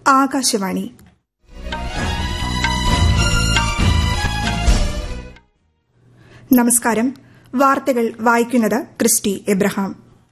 ആകാശവാണി നമസ്കാരം വാർത്തകൾ വായിക്കുന്നത് ക്രിസ്റ്റി എബ്രഹാം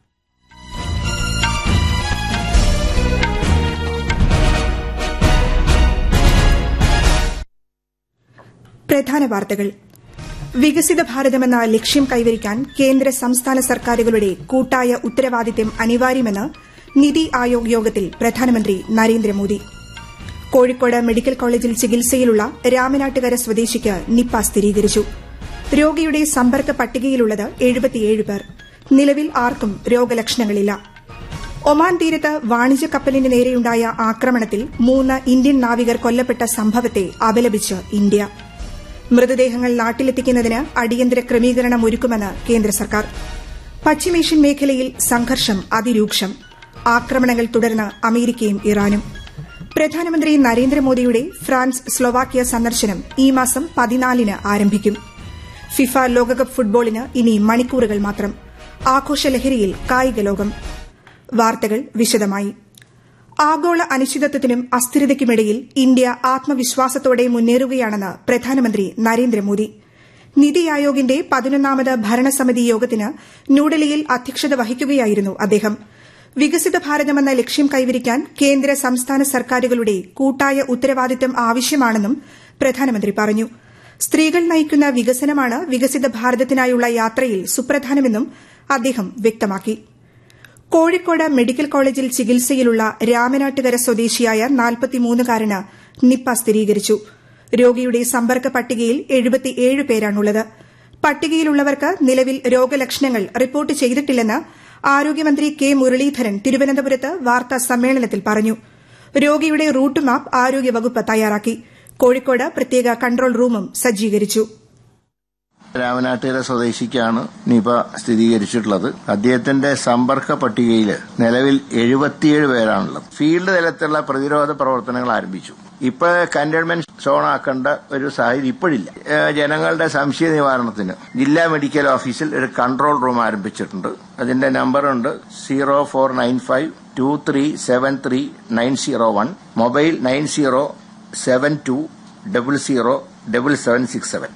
പ്രധാന വാർത്തകൾ വികസിത ഭാരതമെന്ന ലക്ഷ്യം കൈവരിക്കാൻ കേന്ദ്ര സംസ്ഥാന സർക്കാരുകളുടെ കൂട്ടായ ഉത്തരവാദിത്തം അനിവാര്യമെന്ന് നിതി ആയോഗ് യോഗത്തിൽ പ്രധാനമന്ത്രി നരേന്ദ്രമോദി കോഴിക്കോട് മെഡിക്കൽ കോളേജിൽ ചികിത്സയിലുള്ള രാമനാട്ടുകര സ്വദേശിക്ക് നിപ്പ സ്ഥിരീകരിച്ചു രോഗിയുടെ സമ്പർക്ക പട്ടികയിലുള്ളത് എഴുപത്തിയേഴ് പേർ നിലവിൽ ആർക്കും രോഗലക്ഷണങ്ങളില്ല ഒമാൻ തീരത്ത് വാണിജ്യ കപ്പലിന് നേരെയുണ്ടായ ആക്രമണത്തിൽ മൂന്ന് ഇന്ത്യൻ നാവികർ കൊല്ലപ്പെട്ട സംഭവത്തെ അപലപിച്ച് ഇന്ത്യ മൃതദേഹങ്ങൾ നാട്ടിലെത്തിക്കുന്നതിന് അടിയന്തര ക്രമീകരണം ഒരുക്കുമെന്ന് കേന്ദ്ര സർക്കാർ പശ്ചിമേഷ്യൻ മേഖലയിൽ സംഘർഷം അതിരൂക്ഷം ആക്രമണങ്ങൾ തുടർന്ന് അമേരിക്കയും ഇറാനും പ്രധാനമന്ത്രി നരേന്ദ്രമോദിയുടെ ഫ്രാൻസ് സ്ലൊവാക്യ സന്ദർശനം ഈ മാസം പതിനാലിന് ആരംഭിക്കും ഫിഫ ലോകകപ്പ് ഫുട്ബോളിന് ഇനി മണിക്കൂറുകൾ മാത്രം ആഘോഷലഹരിയിൽ കായിക ലോകം വാർത്തകൾ വിശദമായി ആഗോള അനിശ്ചിതത്വത്തിനും അസ്ഥിരതയ്ക്കുമിടയിൽ ഇന്ത്യ ആത്മവിശ്വാസത്തോടെ മുന്നേറുകയാണെന്ന് പ്രധാനമന്ത്രി നരേന്ദ്രമോദി നിതി ആയോഗിന്റെ പതിനൊന്നാമത് ഭരണസമിതി യോഗത്തിന് ന്യൂഡൽഹിയിൽ അധ്യക്ഷത വഹിക്കുകയായിരുന്നു അദ്ദേഹം വികസിത ഭാരതമെന്ന ലക്ഷ്യം കൈവരിക്കാൻ കേന്ദ്ര സംസ്ഥാന സർക്കാരുകളുടെ കൂട്ടായ ഉത്തരവാദിത്തം ആവശ്യമാണെന്നും പ്രധാനമന്ത്രി പറഞ്ഞു സ്ത്രീകൾ നയിക്കുന്ന വികസനമാണ് വികസിത ഭാരതത്തിനായുള്ള യാത്രയിൽ സുപ്രധാനമെന്നും അദ്ദേഹം വ്യക്തമാക്കി കോഴിക്കോട് മെഡിക്കൽ കോളേജിൽ ചികിത്സയിലുള്ള രാമനാട്ടുകര സ്വദേശിയായ നാൽപ്പത്തിമൂന്നുകാരന് നിപ്പ സ്ഥിരീകരിച്ചു രോഗിയുടെ സമ്പർക്ക പട്ടികയിൽ എഴുപത്തിയേഴ് പേരാണുള്ളത് പട്ടികയിലുള്ളവർക്ക് നിലവിൽ രോഗലക്ഷണങ്ങൾ റിപ്പോർട്ട് ചെയ്തിട്ടില്ലെന്ന് ആരോഗ്യമന്ത്രി കെ മുരളീധരൻ തിരുവനന്തപുരത്ത് വാർത്താ സമ്മേളനത്തിൽ പറഞ്ഞു രോഗിയുടെ റൂട്ട് മാപ്പ് ആരോഗ്യവകുപ്പ് തയ്യാറാക്കി കോഴിക്കോട് പ്രത്യേക കൺട്രോൾ റൂമും സജ്ജീകരിച്ചു രാമനാട്ടുകര സ്വദേശിക്കാണ് നിപ സ്ഥിരീകരിച്ചിട്ടുള്ളത് അദ്ദേഹത്തിന്റെ സമ്പർക്ക പട്ടികയിൽ നിലവിൽ എഴുപത്തിയേഴ് പേരാണുള്ളത് ഫീൽഡ് തലത്തിലുള്ള പ്രതിരോധ പ്രവർത്തനങ്ങൾ ആരംഭിച്ചു ഇപ്പൊ കണ്ടെയ്ൻമെന്റ് സോൺ ആക്കേണ്ട ഒരു സാഹചര്യം ഇപ്പോഴില്ല ജനങ്ങളുടെ സംശയ നിവാരണത്തിന് ജില്ലാ മെഡിക്കൽ ഓഫീസിൽ ഒരു കൺട്രോൾ റൂം ആരംഭിച്ചിട്ടുണ്ട് അതിന്റെ നമ്പറുണ്ട് zero four nine five two three seven three nine zero one mobile nine zero seven two double zero double seven six seven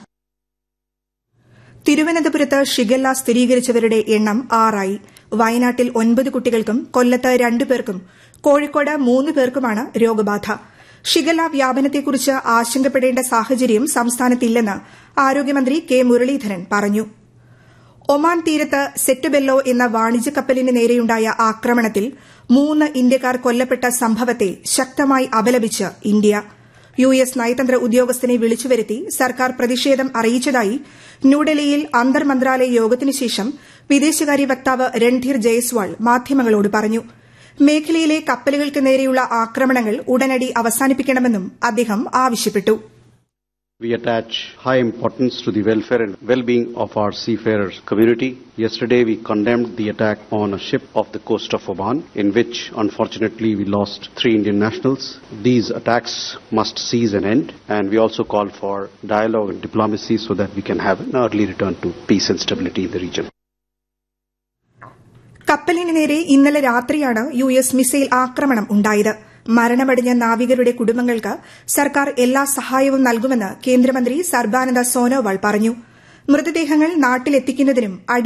തിരുവനന്തപുരത്ത് ഷിഗല്ല സ്ഥിരീകരിച്ചവരുടെ എണ്ണം ആറായി വയനാട്ടിൽ ഒൻപത് കുട്ടികൾക്കും കൊല്ലത്ത് രണ്ടുപേർക്കും കോഴിക്കോട് മൂന്ന് പേർക്കുമാണ് രോഗബാധ ഷിഗല്ല വ്യാപനത്തെക്കുറിച്ച് ആശങ്കപ്പെടേണ്ട സാഹചര്യം സംസ്ഥാനത്തില്ലെന്ന് ആരോഗ്യമന്ത്രി കെ മുരളീധരൻ പറഞ്ഞു ഒമാൻ തീരത്ത് സെറ്റുബെല്ലോ എന്ന വാണിജ്യ കപ്പലിന് നേരെയുണ്ടായ ആക്രമണത്തിൽ മൂന്ന് ഇന്ത്യക്കാർ കൊല്ലപ്പെട്ട സംഭവത്തെ ശക്തമായി അപലപിച്ച് ഇന്ത്യ യു എസ് നയതന്ത്ര ഉദ്യോഗസ്ഥനെ വിളിച്ചുവരുത്തി സർക്കാർ പ്രതിഷേധം അറിയിച്ചതായി ന്യൂഡൽഹിയിൽ അന്തർ മന്ത്രാലയ യോഗത്തിനു ശേഷം വിദേശകാര്യ വക്താവ് രൺധീർ ജയ്സ്വാൾ മാധ്യമങ്ങളോട് പറഞ്ഞു മേഖലയിലെ കപ്പലുകൾക്ക് നേരെയുള്ള ആക്രമണങ്ങൾ ഉടനടി അവസാനിപ്പിക്കണമെന്നും അദ്ദേഹം ആവശ്യപ്പെട്ടു We attach high importance to the welfare and well-being of our seafarers community. Yesterday we condemned the attack on a ship off the coast of Oman in which unfortunately we lost three Indian nationals. These attacks must cease and end and we also call for dialogue and diplomacy so that we can have an early return to peace and stability in the region. കപ്പലിന് നേരെ ഇന്നലെ രാത്രിയാണ് U S missile ആക്രമണം ഉണ്ടായത് മരണമടഞ്ഞ നാവികരുടെ കുടുംബങ്ങൾക്ക് സർക്കാർ എല്ലാ സഹായവും നൽകുമെന്ന് കേന്ദ്രമന്ത്രി സർബാനന്ദ സോനോവാൾ പറഞ്ഞു മൃതദേഹങ്ങൾ നാട്ടിലെത്തിക്കുന്നതിനും